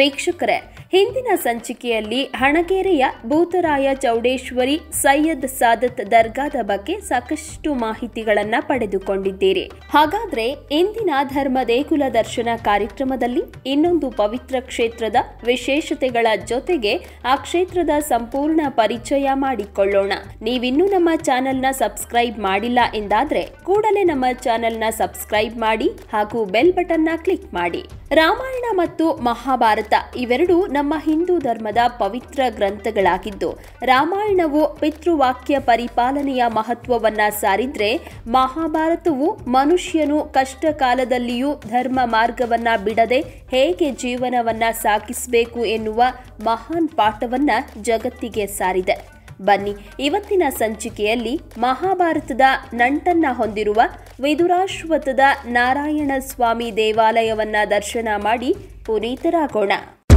ವೀಕ್ಷಕರೇ ಹಿಂದಿನ ಸಂಚಿಕೆಯಲ್ಲಿ ಹಣಗೆರೆಯ ಭೂತರಾಯ ಚೌಡೇಶ್ವರಿ ಸೈಯದ್ ಸಾದತ್ ದರ್ಗಾದ ಬಗ್ಗೆ ಸಾಕಷ್ಟು ಮಾಹಿತಿಗಳನ್ನ ಪಡೆದುಕೊಂಡಿದ್ದೀರಿ ಹಾಗಾದ್ರೆ ಇಂದಿನ ಧರ್ಮ ದೇಗುಲ ದರ್ಶನ ಕಾರ್ಯಕ್ರಮದಲ್ಲಿ ಇನ್ನೊಂದು ಪವಿತ್ರ ಕ್ಷೇತ್ರದ ವಿಶೇಷತೆಗಳ ಜೊತೆಗೆ ಆ ಕ್ಷೇತ್ರದ ಸಂಪೂರ್ಣ ಪರಿಚಯ ಮಾಡಿಕೊಳ್ಳೋಣ ನೀವಿನ್ನೂ ನಮ್ಮ ಚಾನೆಲ್ನ ಸಬ್ಸ್ಕ್ರೈಬ್ ಮಾಡಿಲ್ಲ ಎಂದಾದ್ರೆ ಕೂಡಲೇ ನಮ್ಮ ಚಾನೆಲ್ನ ಸಬ್ಸ್ಕ್ರೈಬ್ ಮಾಡಿ ಹಾಗೂ ಬೆಲ್ ಬಟನ್ನ ಕ್ಲಿಕ್ ಮಾಡಿ ರಾಮಾಯಣ ಮತ್ತು ಮಹಾಭಾರತ ಇವೆರಡೂ ನಮ್ಮ ಹಿಂದೂ ಧರ್ಮದ ಪವಿತ್ರ ಗ್ರಂಥಗಳಾಗಿದ್ದು ರಾಮಾಯಣವು ಪಿತೃವಾಕ್ಯ ಪರಿಪಾಲನೆಯ ಮಹತ್ವವನ್ನ ಸಾರಿದ್ರೆ ಮಹಾಭಾರತವು ಮನುಷ್ಯನು ಕಷ್ಟ ಕಾಲದಲ್ಲಿಯೂ ಧರ್ಮ ಮಾರ್ಗವನ್ನ ಬಿಡದೆ ಹೇಗೆ ಜೀವನವನ್ನ ಸಾಗಿಸಬೇಕು ಎನ್ನುವ ಮಹಾನ್ ಪಾಠವನ್ನ ಜಗತ್ತಿಗೆ ಸಾರಿದೆ ಬನ್ನಿ ಇವತ್ತಿನ ಸಂಚಿಕೆಯಲ್ಲಿ ಮಹಾಭಾರತದ ನಂಟನ್ನ ಹೊಂದಿರುವ ವಿದುರಾಶ್ವತದ ನಾರಾಯಣ ಸ್ವಾಮಿ ದೇವಾಲಯವನ್ನ ದರ್ಶನ ಮಾಡಿ ಪುನೀತರಾಗೋಣ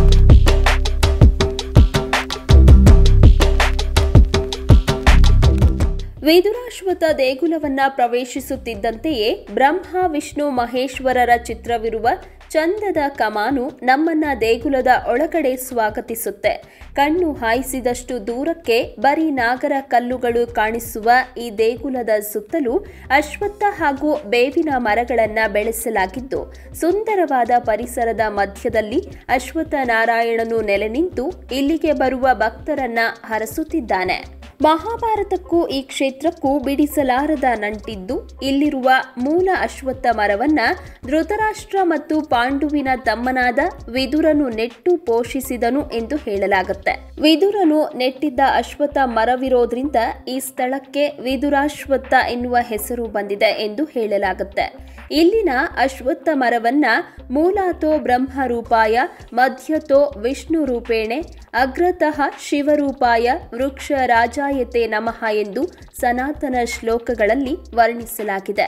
ವೇದುರಾಶ್ವತ ದೇಗುಲವನ್ನ ಪ್ರವೇಶಿಸುತ್ತಿದ್ದಂತೆಯೇ ಬ್ರಹ್ಮ ವಿಷ್ಣು ಮಹೇಶ್ವರರ ಚಿತ್ರವಿರುವ ಚಂದದ ಕಮಾನು ನಮ್ಮನ್ನ ದೇಗುಲದ ಒಳಗಡೆ ಸ್ವಾಗತಿಸುತ್ತೆ ಕಣ್ಣು ಹಾಯಿಸಿದಷ್ಟು ದೂರಕ್ಕೆ ಬರೀ ನಾಗರ ಕಲ್ಲುಗಳು ಕಾಣಿಸುವ ಈ ದೇಗುಲದ ಸುತ್ತಲೂ ಅಶ್ವತ್ಥ ಹಾಗೂ ಬೇವಿನ ಮರಗಳನ್ನ ಬೆಳೆಸಲಾಗಿದ್ದು ಸುಂದರವಾದ ಪರಿಸರದ ಮಧ್ಯದಲ್ಲಿ ಅಶ್ವತ್ಥ ನಾರಾಯಣನು ನೆಲೆ ನಿಂತು ಇಲ್ಲಿಗೆ ಬರುವ ಭಕ್ತರನ್ನ ಹರಸುತ್ತಿದ್ದಾನೆ ಮಹಾಭಾರತಕ್ಕೂ ಈ ಕ್ಷೇತ್ರಕ್ಕೂ ಬಿಡಿಸಲಾರದ ನಂಟಿದ್ದು ಇಲ್ಲಿರುವ ಮೂಲ ಅಶ್ವತ್ಥ ಮರವನ್ನ ಧೃತರಾಷ್ಟ್ರ ಮತ್ತು ಪಾಂಡುವಿನ ತಮ್ಮನಾದ ವಿದುರನು ನೆಟ್ಟು ಪೋಷಿಸಿದನು ಎಂದು ಹೇಳಲಾಗುತ್ತೆ ವಿದುರನು ನೆಟ್ಟಿದ್ದ ಅಶ್ವತ್ಥ ಮರವಿರೋದ್ರಿಂದ ಈ ಸ್ಥಳಕ್ಕೆ ವಿದುರಾಶ್ವತ್ಥ ಎನ್ನುವ ಹೆಸರು ಬಂದಿದೆ ಎಂದು ಹೇಳಲಾಗುತ್ತೆ ಇಲ್ಲಿನ ಅಶ್ವತ್ಥ ಮರವನ್ನ ಮೂಲಾತೋ ಬ್ರಹ್ಮರೂಪಾಯ ಮಧ್ಯತೋ ವಿಷ್ಣು ರೂಪೇಣೆ ಅಗ್ರತಃ ಶಿವರೂಪಾಯ ವೃಕ್ಷ ರಾಜಾಯತೆ ನಮಃ ಎಂದು ಸನಾತನ ಶ್ಲೋಕಗಳಲ್ಲಿ ವರ್ಣಿಸಲಾಗಿದೆ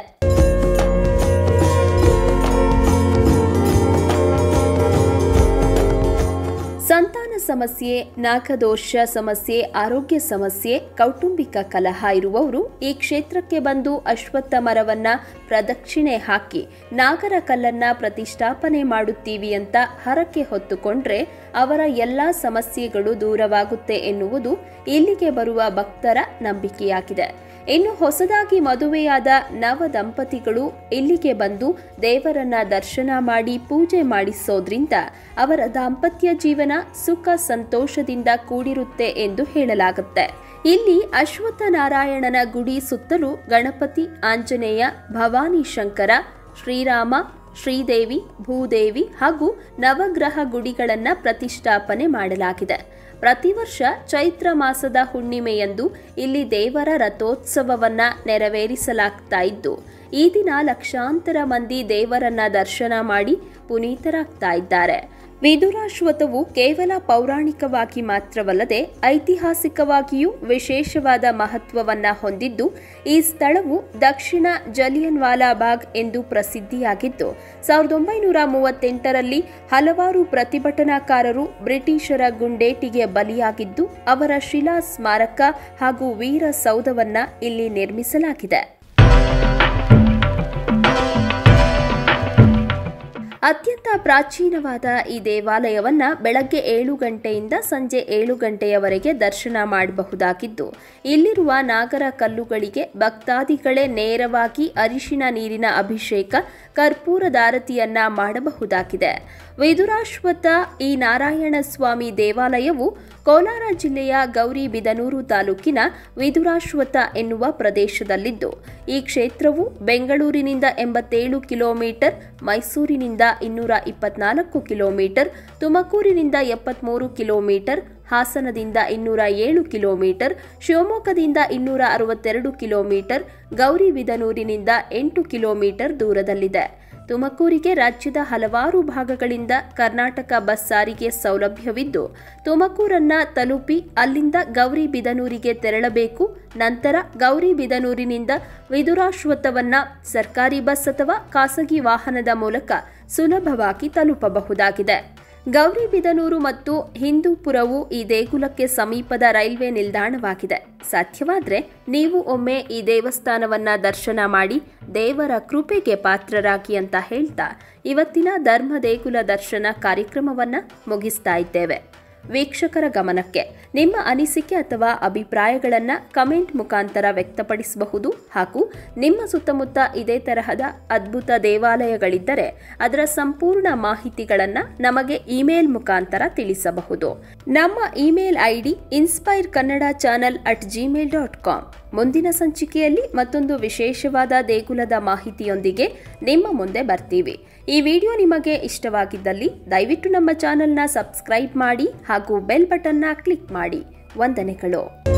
ಸಂತಾನ ಸಮಸ್ಯೆ ನಾಗದೋಷ ಸಮಸ್ಯೆ ಆರೋಗ್ಯ ಸಮಸ್ಯೆ ಕೌಟುಂಬಿಕ ಕಲಹ ಇರುವವರು ಈ ಕ್ಷೇತ್ರಕ್ಕೆ ಬಂದು ಅಶ್ವತ್ಥ ಮರವನ್ನ ಪ್ರದಕ್ಷಿಣೆ ಹಾಕಿ ನಾಗರ ಕಲ್ಲನ್ನ ಪ್ರತಿಷ್ಠಾಪನೆ ಮಾಡುತ್ತೀವಿ ಅಂತ ಹರಕೆ ಹೊತ್ತುಕೊಂಡ್ರೆ ಅವರ ಎಲ್ಲಾ ಸಮಸ್ಯೆಗಳು ದೂರವಾಗುತ್ತೆ ಎನ್ನುವುದು ಇಲ್ಲಿಗೆ ಬರುವ ಭಕ್ತರ ನಂಬಿಕೆಯಾಗಿದೆ ಇನ್ನು ಹೊಸದಾಗಿ ಮದುವೆಯಾದ ನವ ದಂಪತಿಗಳು ಇಲ್ಲಿಗೆ ಬಂದು ದೇವರನ್ನ ದರ್ಶನ ಮಾಡಿ ಪೂಜೆ ಮಾಡಿಸೋದ್ರಿಂದ ಅವರ ದಾಂಪತ್ಯ ಜೀವನ ಸುಖ ಸಂತೋಷದಿಂದ ಕೂಡಿರುತ್ತೆ ಎಂದು ಹೇಳಲಾಗುತ್ತೆ ಇಲ್ಲಿ ಅಶ್ವತ್ಥ ನಾರಾಯಣನ ಗುಡಿ ಸುತ್ತಲೂ ಗಣಪತಿ ಆಂಜನೇಯ ಭವಾನಿ ಶಂಕರ ಶ್ರೀರಾಮ ಶ್ರೀದೇವಿ ಭೂದೇವಿ ಹಾಗೂ ನವಗ್ರಹ ಗುಡಿಗಳನ್ನ ಪ್ರತಿಷ್ಠಾಪನೆ ಮಾಡಲಾಗಿದೆ ಪ್ರತಿ ವರ್ಷ ಚೈತ್ರ ಮಾಸದ ಹುಣ್ಣಿಮೆಯಂದು ಇಲ್ಲಿ ದೇವರ ರಥೋತ್ಸವವನ್ನ ನೆರವೇರಿಸಲಾಗ್ತಾ ಇದ್ದು ಈ ದಿನ ಲಕ್ಷಾಂತರ ಮಂದಿ ದೇವರನ್ನ ದರ್ಶನ ಮಾಡಿ ಪುನೀತರಾಗ್ತಾ ಇದ್ದಾರೆ ವಿದುರಾಶ್ವತವು ಕೇವಲ ಪೌರಾಣಿಕವಾಗಿ ಮಾತ್ರವಲ್ಲದೆ ಐತಿಹಾಸಿಕವಾಗಿಯೂ ವಿಶೇಷವಾದ ಮಹತ್ವವನ್ನ ಹೊಂದಿದ್ದು ಈ ಸ್ಥಳವು ದಕ್ಷಿಣ ಜಲಿಯನ್ ವಾಲಾಬಾಗ್ ಎಂದು ಪ್ರಸಿದ್ಧಿಯಾಗಿದ್ದು ಸಾವಿರದ ಒಂಬೈನೂರ ಮೂವತ್ತೆಂಟರಲ್ಲಿ ಹಲವಾರು ಪ್ರತಿಭಟನಾಕಾರರು ಬ್ರಿಟಿಷರ ಗುಂಡೇಟಿಗೆ ಬಲಿಯಾಗಿದ್ದು ಅವರ ಶಿಲಾ ಸ್ಮಾರಕ ಹಾಗೂ ವೀರ ಸೌಧವನ್ನ ಇಲ್ಲಿ ನಿರ್ಮಿಸಲಾಗಿದೆ ಅತ್ಯಂತ ಪ್ರಾಚೀನವಾದ ಈ ದೇವಾಲಯವನ್ನ ಬೆಳಗ್ಗೆ ಏಳು ಗಂಟೆಯಿಂದ ಸಂಜೆ ಏಳು ಗಂಟೆಯವರೆಗೆ ದರ್ಶನ ಮಾಡಬಹುದಾಗಿದ್ದು ಇಲ್ಲಿರುವ ನಾಗರ ಕಲ್ಲುಗಳಿಗೆ ಭಕ್ತಾದಿಗಳೇ ನೇರವಾಗಿ ಅರಿಶಿನ ನೀರಿನ ಅಭಿಷೇಕ ಕರ್ಪೂರದಾರತಿಯನ್ನ ಮಾಡಬಹುದಾಗಿದೆ ವಿದುರಾಶ್ವತ ಈ ನಾರಾಯಣ ಸ್ವಾಮಿ ದೇವಾಲಯವು ಕೋಲಾರ ಜಿಲ್ಲೆಯ ಗೌರಿಬಿದನೂರು ತಾಲೂಕಿನ ವಿದುರಾಶ್ವತ ಎನ್ನುವ ಪ್ರದೇಶದಲ್ಲಿದ್ದು ಈ ಕ್ಷೇತ್ರವು ಬೆಂಗಳೂರಿನಿಂದ ಎಂಬತ್ತೇಳು ಕಿಲೋಮೀಟರ್ ಮೈಸೂರಿನಿಂದ ಇನ್ನೂರ ಇಪ್ಪತ್ನಾಲ್ಕು ಕಿಲೋಮೀಟರ್ ತುಮಕೂರಿನಿಂದ ಎಪ್ಪತ್ಮೂರು ಕಿಲೋಮೀಟರ್ ಹಾಸನದಿಂದ ಇನ್ನೂರ ಏಳು ಕಿಲೋಮೀಟರ್ ಶಿವಮೊಗ್ಗದಿಂದ ಇನ್ನೂರ ಅರವತ್ತೆರಡು ಕಿಲೋಮೀಟರ್ ಗೌರಿಬಿದನೂರಿನಿಂದ ಎಂಟು ಕಿಲೋಮೀಟರ್ ದೂರದಲ್ಲಿದೆ ತುಮಕೂರಿಗೆ ರಾಜ್ಯದ ಹಲವಾರು ಭಾಗಗಳಿಂದ ಕರ್ನಾಟಕ ಬಸ್ ಸಾರಿಗೆ ಸೌಲಭ್ಯವಿದ್ದು ತುಮಕೂರನ್ನ ತಲುಪಿ ಅಲ್ಲಿಂದ ಗೌರಿಬಿದನೂರಿಗೆ ತೆರಳಬೇಕು ನಂತರ ಗೌರಿಬಿದನೂರಿನಿಂದ ವಿದುರಾಶ್ವತ್ಥವನ್ನ ಸರ್ಕಾರಿ ಬಸ್ ಅಥವಾ ಖಾಸಗಿ ವಾಹನದ ಮೂಲಕ ಸುಲಭವಾಗಿ ತಲುಪಬಹುದಾಗಿದೆ ಗೌರಿಬಿದನೂರು ಮತ್ತು ಹಿಂದೂಪುರವು ಈ ದೇಗುಲಕ್ಕೆ ಸಮೀಪದ ರೈಲ್ವೆ ನಿಲ್ದಾಣವಾಗಿದೆ ಸಾಧ್ಯವಾದರೆ ನೀವು ಒಮ್ಮೆ ಈ ದೇವಸ್ಥಾನವನ್ನ ದರ್ಶನ ಮಾಡಿ ದೇವರ ಕೃಪೆಗೆ ಪಾತ್ರರಾಗಿ ಅಂತ ಹೇಳ್ತಾ ಇವತ್ತಿನ ಧರ್ಮ ದೇಗುಲ ದರ್ಶನ ಕಾರ್ಯಕ್ರಮವನ್ನ ಮುಗಿಸ್ತಾ ಇದ್ದೇವೆ ವೀಕ್ಷಕರ ಗಮನಕ್ಕೆ ನಿಮ್ಮ ಅನಿಸಿಕೆ ಅಥವಾ ಅಭಿಪ್ರಾಯಗಳನ್ನು ಕಮೆಂಟ್ ಮುಖಾಂತರ ವ್ಯಕ್ತಪಡಿಸಬಹುದು ಹಾಗೂ ನಿಮ್ಮ ಸುತ್ತಮುತ್ತ ಇದೇ ತರಹದ ಅದ್ಭುತ ದೇವಾಲಯಗಳಿದ್ದರೆ ಅದರ ಸಂಪೂರ್ಣ ಮಾಹಿತಿಗಳನ್ನು ನಮಗೆ ಇಮೇಲ್ ಮುಖಾಂತರ ತಿಳಿಸಬಹುದು ನಮ್ಮ email ID inspire Kannada channel at Gmail dot com ಮುಂದಿನ ಸಂಚಿಕೆಯಲ್ಲಿ ಮತ್ತೊಂದು ವಿಶೇಷವಾದ ದೇಗುಲದ ಮಾಹಿತಿಯೊಂದಿಗೆ ನಿಮ್ಮ ಮುಂದೆ ಬರ್ತೀವಿ ಈ ವಿಡಿಯೋ ನಿಮಗೆ ಇಷ್ಟವಾಗಿದ್ದಲ್ಲಿ ದಯವಿಟ್ಟು ನಮ್ಮ ಚಾನೆಲ್ನ ಸಬ್ಸ್ಕ್ರೈಬ್ ಮಾಡಿ ಹಾಗೂ ಬೆಲ್ ಬಟನ್ನ ಕ್ಲಿಕ್ ಮಾಡಿ ವಂದನೆಗಳು